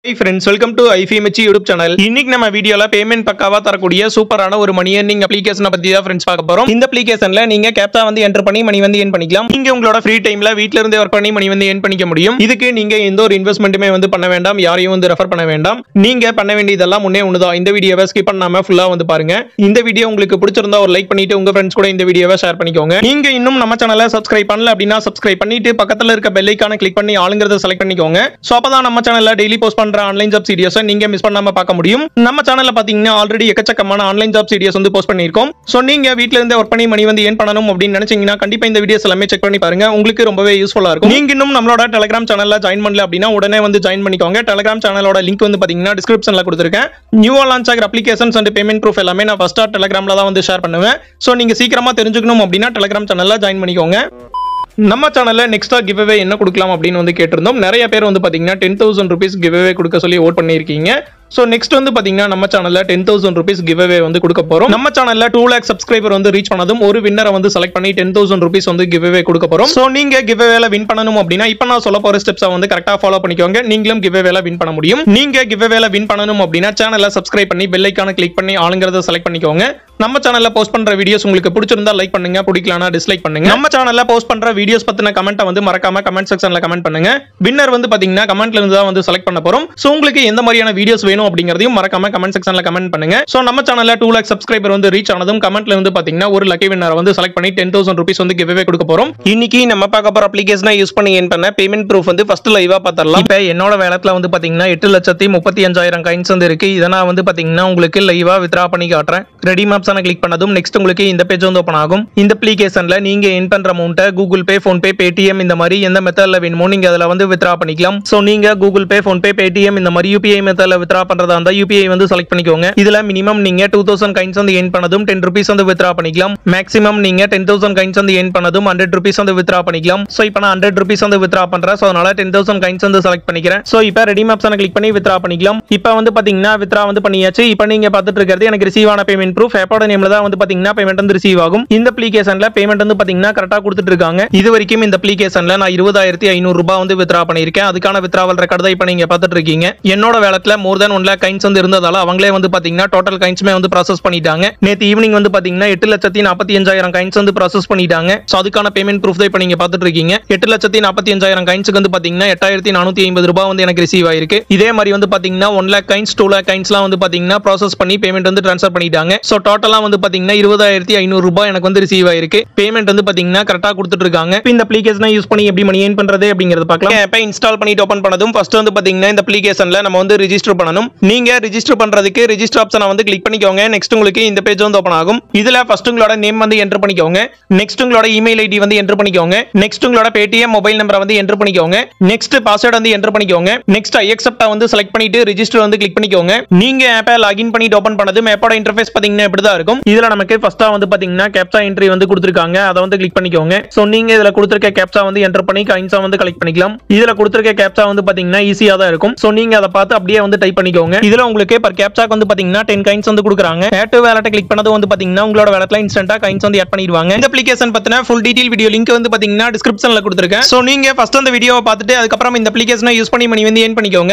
friends welcome to ஐஃபிஎம்ஹெச் YouTube channel இன்னைக்கு நம்ம வீடியோல பேமெண்ட் பக்காவா தரக்கூடிய சூப்பரான ஒரு மணி earning அப்ளிகேஷனை பத்தி தான் ஃப்ரெண்ட்ஸ் பார்க்க போறோம் இந்த அப்ளிகேஷன்ல நீங்க கேப்சா வந்து என்டர் பண்ணி மணி வந்து ஏன் பண்ணிக்கலாம் நீங்க உங்களோட ஃப்ரீ டைம்ல வீட்ல இருந்தே ஒர்க் பண்ணி மணி வந்து ஏன் பண்ணிக்க முடியும் இதுக்கு நீங்க எந்த ஒரு இன்வெஸ்ட்மெண்ட்டுமே வந்து பண்ண வேண்டாம் யாரையும் வந்து ரெஃபர் பண்ண வேண்டாம் நீங்க பண்ண வேண்டியதெல்லாம் முன்னே ஒண்ணுதான் இந்த வீடியோவை ஸ்கிப் பண்ணாம ஃபுல்லா வந்து பாருங்க இந்த வீடியோ உங்களுக்கு பிடிச்சிருந்தா ஒரு லைக் பண்ணிட்டு உங்க ஃப்ரெண்ட்ஸ் கூட இந்த வீடியோவை ஷேர் பண்ணிக்கோங்க நீங்க இன்னும் நம்ம சேனலை சப்ஸ்கிரைப் பண்ணல அப்படின்னா சப்ஸ்கிரைப் பண்ணிட்டு பக்கத்துல இருக்க பெல் ஐக்கான கிளிக் பண்ணி ஆளுங்கிறத செலக்ட் பண்ணிக்கோங்க சோ அப்பதான் நம்ம சேனல்ல டெய்லி போஸ்ட் பண்ற ஆன்லைன் ஜாப் சீரியஸை நீங்க மிஸ் பண்ணாம பார்க்க முடியும் நம்ம சேனல்ல பாத்தீங்கன்னா ஆல்ரெடி எக்கச்சக்கமான ஆன்லைன் ஜாப் சீரியஸ் வந்து போஸ்ட் பண்ணியிருக்கோம் சோ நீங்க வீட்ல இருந்தே ஒர்க் பண்ணி மணி வந்து ஏன் பண்ணணும் அப்படின்னு நினைச்சீங்கன்னா கண்டிப்பா இந்த வீடியோஸ் எல்லாமே செக் பண்ணி பாருங்க உங்களுக்கு ரொம்பவே யூஸ்ஃபுல்லா இருக்கும் நீங்க இன்னும் நம்மளோட டெலிகிராம் சேனல்ல ஜாயின் பண்ணல அப்படின்னா உடனே வந்து ஜாயின் பண்ணிக்கோங்க டெலிகிராம் சேனலோட லிங்க் வந்து பாத்தீங்கன்னா டிஸ்கிரிப்ஷன்ல கொடுத்துருக்கேன் நியூவா லான்ச் ஆகிற அப்ளிகேஷன்ஸ் அண்ட் பேமெண்ட் ப்ரூஃப் எல்லாமே நான் ஃபர்ஸ்டா டெலிகிராம்ல தான் வந்து ஷேர் பண்ணுவேன் சோ நீங்க சீக்கிரமா தெரிஞ்சுக்கணும் அப்படின்னா டெலிகிராம் சேனல்ல ஜாயின் பண்ணிக்கோங்க நம்ம சேனல்ல நெக்ஸ்டா கிவ்அவே என்ன கொடுக்கலாம் அப்படின்னு வந்து கேட்டிருந்தோம் நிறைய பேர் வந்து பாத்தீங்கன்னா டென் தௌசண்ட் ருபீஸ் கிவ்அவே கொடுக்க சொல்லி ஓட் பண்ணியிருக்கீங்க ஸோ நெக்ஸ்ட் வந்து பாத்தீங்கன்னா நம்ம சேனல்ல டென் தௌசண்ட் ருபீஸ் கிவ்அவே வந்து கொடுக்க போறோம் நம்ம சேனல்ல டூ லேக் சப்ஸ்கிரைபர் வந்து ரீச் பண்ணதும் ஒரு வின்னரை வந்து செலக்ட் பண்ணி டென் தௌசண்ட் ருபீஸ் வந்து கிவ்அவே கொடுக்க போறோம் ஸோ நீங்க கிவ்அவேல வின் பண்ணணும் அப்படின்னா இப்போ நான் சொல்ல போற ஸ்டெப்ஸை வந்து கரெக்டா ஃபாலோ பண்ணிக்கோங்க நீங்களும் கிவ்அவேல வின் பண்ண முடியும் நீங்க கிவ்அவேல வின் பண்ணணும் அப்படின்னா சேனலை சப்ஸ்கிரைப் பண்ணி பெல் ஐக்கான கிளிக் பண்ணி ஆளுங்கிறத செலக்ட் பண்ணிக்கோங்க நம்ம சேனல்ல போஸ்ட் பண்ற வீடியோஸ் உங்களுக்கு பிடிச்சிருந்தா லைக் பண்ணுங்க பிடிக்கலனா டிஸ்லைக் பண்ணுங்க நம்ம சேனல்ல போஸ்ட் பண்ற வீடியோஸ் பத்தின கமெண்ட்டை வந்து மறக்காம கமெண்ட் செக்ஷன்ல கமெண்ட் பண்ணுங்க வின்னர் வந்து பாத்தீங்கன்னா கமெண்ட்ல இருந்து தான் வந்து செலக்ட் பண்ண போறோம் சோ உங்களுக்கு எந்த மாதிரியான வீடியோஸ் வேணும் அப்படிங்கறதையும் மறக்காம கமெண்ட் செக்ஷன்ல கமெண்ட் பண்ணுங்க சோ நம்ம சேனல்ல டூ லேக் சப்ஸ்கிரைபர் வந்து ரீச் ஆனதும் கமெண்ட்ல வந்து பாத்தீங்கன்னா ஒரு லக்கி வின்னரை வந்து செலக்ட் பண்ணி டென் தௌசண்ட் ருபீஸ் வந்து கிவ்வே கொடுக்க போறோம் இன்னைக்கு நம்ம பார்க்க போற அப்ளிகேஷனை யூஸ் பண்ணி ஏன் பண்ண பேமெண்ட் ப்ரூஃப் வந்து ஃபர்ஸ்ட் லைவா பார்த்தரலாம் இப்போ என்னோட வேலத்துல வந்து பாத்தீங்கன்னா எட்டு லட்சத்தி முப்பத்தி அஞ்சாயிரம் கைன்ஸ் வந்து இருக்கு இதை நான் வந்து பாத்தீங்கன்னா உங்களுக்கு லைவா வித்ரா பண்ணி காட்டுறேன் ரெடி மேப்ஸான கிளிக் பண்ணதும் நெக்ஸ்ட் உங்களுக்கு இந்த பேஜ் வந்து ஓப்பன் ஆகும் இந்த அப்ளிகேஷன்ல நீங்க என் பண்ற அமௌண்ட்டை Google Pay PhonePe Paytm இந்த மாதிரி எந்த மெத்தட்ல வேணுமோ நீங்க அதுல வந்து வித்ரா பண்ணிக்கலாம் சோ நீங்க Google Pay PhonePe Paytm இந்த மாதிரி யூபிஐ மெத்தட்ல வித்ரா பண்றதா இருந்தா யூபிஐ வந்து செலக்ட் பண்ணிக்கோங்க இதுல மினிமம் நீங்க டூ தௌசண்ட் கைன்ஸ் வந்து என் பண்ணதும் டென் ருபீஸ் வந்து வித்ரா பண்ணிக்கலாம் மேக்ஸிமம் நீங்க டென் தௌசண்ட் கைன்ஸ் வந்து என் பண்ணதும் ஹண்ட்ரட் ருபீஸ் வந்து வித்ரா பண்ணிக்கலாம் சோ இப்போ நான் ஹண்ட்ரட் ருபீஸ் வந்து வித்ரா பண்றேன் சோ அதனால டென் தௌசண்ட் கைன்ஸ் வந்து செலக்ட் பண்ணிக்கிறேன் சோ இப்போ ரெடி மேப்ஸ் கிளிக் பண்ணி வித்ரா பண்ணிக்கலாம் இப்போ வந்து பாத்தீங்கன்னா வித்ரா வந்து பண்ணியாச்சு இப்போ நீங்க பார்த்துட்டு இருக்கிறது எனக்கு ரிசீவ் ஆன பேமெண்ட் ப்ரூஃப் ஆப்போட நேம்ல தான் வந்து பாத்தீங்கன்னா பேமெண்ட் வந்து ரிசீவ் ஆகும் இந்த அப்ளிகேஷன்ல பேமெண்ட் வந்து பாத்தீங்கன்னா கரெக்டா கொடுத்துட்டு இருக்காங்க இது வரைக்கும் இந்த அப்ளிகேஷன்ல நான் இருபதாயிரத்தி ஐநூறு ரூபாய் வந்து வித்ரா பண்ணியிருக்கேன் அதுக்கான வித்ராவல் ரெக்கார்ட் தான் இப்போ நீங்க பார்த்துட்டு இருக்கீங்க என்னோட வேலத்துல more than one lakh coins வந்து இருந்ததால அவங்களே வந்து பாத்தீங்கன்னா டோட்டல் கைன்ஸுமே வந்து ப்ராசஸ் பண்ணிட்டாங்க நேத்து ஈவினிங் வந்து பாத்தீங்கன்னா எட்டு லட்சத்தி நாற்பத்தி அஞ்சாயிரம் கைன்ஸ் வந்து ப்ராசஸ் பண்ணிட்டாங்க ஸோ அதுக்கான பேமெண்ட் ப்ரூஃப் தான் இப்போ நீங்க பார்த்துட்டு இருக்கீங்க எட்டு லட்சத்தி நாற்பத்தி அஞ்சாயிரம் கைன்ஸுக்கு வந்து பாத்தீங்கன்னா எட்டாயிரத்தி நானூத்தி ஐம்பது ரூபாய் வந்து எனக்கு ரிசீவ் ஆயிருக்கு இதே மாதிரி வந்து பாத்தீங்கன்னா one lakh coins two lakh கைன்ஸ்லாம் வந்து பாத்தீங்கன்னா ப்ராசஸ் பண்ணி பேமெண்ட் வந்து ட்ரான்ஸ்ஃபர் பண்ணிட்டாங்க ஸோ டோட்டலா வந்து பாத்தீங்கன்னா இருபதாயிரத்தி ஐநூறு ரூபாய் எனக்கு வந்து ரிசீவ் ஆயிருக்கு பேமெண்ட் வந்து பாத்தீங்கன்னா கரெக்டா கொடுத்துட்டு இருக்காங்க இப்ப இந்த அப்ளிகேஷனை யூஸ் பண்ணி எப்படி மணி ஏன் பண்றது அப்படிங்கறது பார்க்கலாம் ஆப்பை இன்ஸ்டால் பண்ணிட்டு ஓபன் பண்ணதும் ஃபர்ஸ்ட் வந்து பாத்தீங்கன்னா இந்த அப்ளிகேஷன்ல நம்ம வந்து ரிஜிஸ்டர் பண்ணணும் நீங்க ரிஜிஸ்டர் பண்றதுக்கு ரிஜிஸ்டர் ஆப்ஷனை வந்து கிளிக் பண்ணிக்கோங்க நெக்ஸ்ட் உங்களுக்கு இந்த பேஜ் வந்து ஓபன் ஆகும் இதுல ஃபர்ஸ்ட் உங்களோட நேம் வந்து என்டர் பண்ணிக்கோங்க நெக்ஸ்ட் உங்களோட இமெயில் ஐடி வந்து என்டர் பண்ணிக்கோங்க நெக்ஸ்ட் உங்களோட பேடிஎம் மொபைல் நம்பரை வந்து என்டர் பண்ணிக்கோங்க நெக்ஸ்ட் பாஸ்வேர்ட் வந்து என்டர் பண்ணிக்கோங்க நெக்ஸ்ட் ஐ அக்செப்ட் வந்து செலக்ட் பண்ணிட்டு ரிஜிஸ்டர் வந்து கிளிக் பண்ணிக்கோங்க நீங்க ஆப்பை லாகின் பண்ணிட்டு ஓபன் பண்ணது மேப்போட இன்டர்ஃபேஸ் பாத்தீங்கன்னா இப்படி தான் இருக்கும் இதுல நமக்கு ஃபர்ஸ்டா வந்து பாத்தீங்கன்னா கேப்சா என்ட்ரி வந்து கொடுத்துருக்காங்க அதை வந்து கிளிக் பண்ணிக்கோங்க சோ நீங்க இதுல கொடுத்துருக்க கேப்சா வந்து என்டர் பண்ணி கைன்ஸா வந்து கலெக்ட் பண்ணிக்கலாம் இதுல கொடுத்துருக்க கேப்சா வந்து பாத்தீங்கன்னா ஈஸியா தான் இருக்கும் சோ நீங்க அதை பார்த்து அப்படியே வந்து டைப் பண்ணிக்கோங்க இதுல உங்களுக்கு பர் கேப்சாக்கு வந்து பாத்தீங்கன்னா டென் கைன்ஸ் வந்து கொடுக்குறாங்க ஆட் டு வேலட்டை கிளிக் பண்ணது வந்து பாத்தீங்கன்னா உங்களோட வேலட்ல இன்ஸ்டன்டா கைன்ஸ் வந்து ஆட் பண்ணிடுவாங்க இந்த அப்ளிகேஷன் பத்தின ஃபுல் டீடைல் வீடியோ லிங்க் வந்து பாத்தீங்கன்னா டிஸ்கிரிப்ஷன்ல கொடுத்துருக்கேன் சோ நீங்க ஃபர்ஸ்ட் அந்த வீடியோவை பார்த்துட்டு அதுக்கப்புறம் இந்த அப்ளிகேஷனை யூஸ் பண்ணி மணி வந்து ஏன் பண்ணிக்கோங்க